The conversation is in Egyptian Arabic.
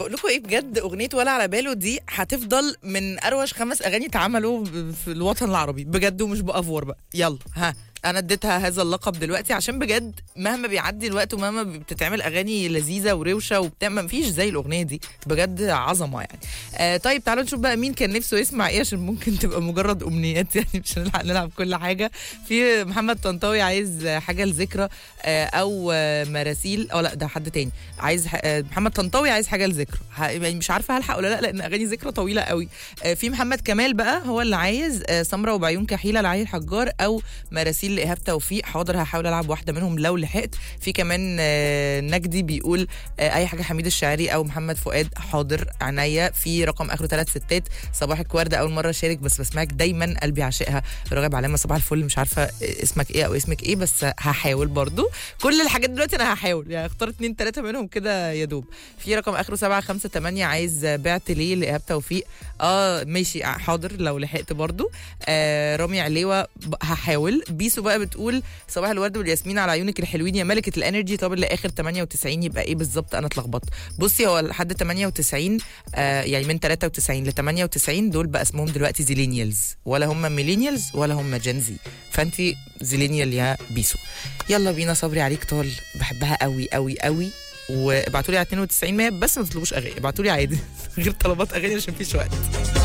بقول لكم ايه بجد اغنيه ولا على باله دي هتفضل من اروش خمس اغاني اتعملوا ب- في الوطن العربي بجد ومش بافور بقى يلا ها انا اديتها هذا اللقب دلوقتي عشان بجد مهما بيعدي الوقت ومهما بتتعمل اغاني لذيذه وروشه وبتاع ما فيش زي الاغنيه دي بجد عظمه يعني آه طيب تعالوا نشوف بقى مين كان نفسه يسمع ايه عشان ممكن تبقى مجرد امنيات يعني مش هنلحق نلعب كل حاجه في محمد طنطاوي عايز حاجه لذكرى آه او آه مراسيل او لا ده حد تاني عايز ح- آه، محمد طنطاوي عايز حاجه لذكرى ه- يعني مش عارفه هلحق ولا لا لان اغاني ذكرى طويله قوي آه، في محمد كمال بقى هو اللي عايز آه، سمره وبعيون كحيله لعلي الحجار او مراسيل لايهاب توفيق حاضر هحاول العب واحده منهم لو لحقت في كمان آه، نجدي بيقول آه، اي حاجه حميد الشاعري او محمد فؤاد حاضر عينيا في رقم اخره ثلاث ستات صباحك ورده اول مره اشارك بس بسمعك دايما قلبي عاشقها راغب علامه صباح الفل مش عارفه اسمك ايه او اسمك ايه بس هحاول برضو كل الحاجات دلوقتي انا هحاول يعني اختار اتنين تلاته منهم كده يا دوب في رقم اخره سبعة خمسة تمانية عايز بعت ليه لايهاب توفيق اه ماشي حاضر لو لحقت برضو آه رامي عليوه ب- هحاول بيسو بقى بتقول صباح الورد والياسمين على عيونك الحلوين يا ملكه الانرجي طب اللي اخر 98 يبقى ايه بالظبط انا اتلخبطت بصي هو لحد 98 آه يعني من 93 ل 98 دول بقى اسمهم دلوقتي زيلينيالز ولا هم ميلينيالز ولا هم جنزي فانت زيلينيال يا بيسو يلا بينا صبري عليك طال بحبها قوي قوي قوي وابعتوا لي على 92 100 بس ما تطلبوش اغاني ابعتوا لي عادي غير طلبات اغاني عشان مفيش وقت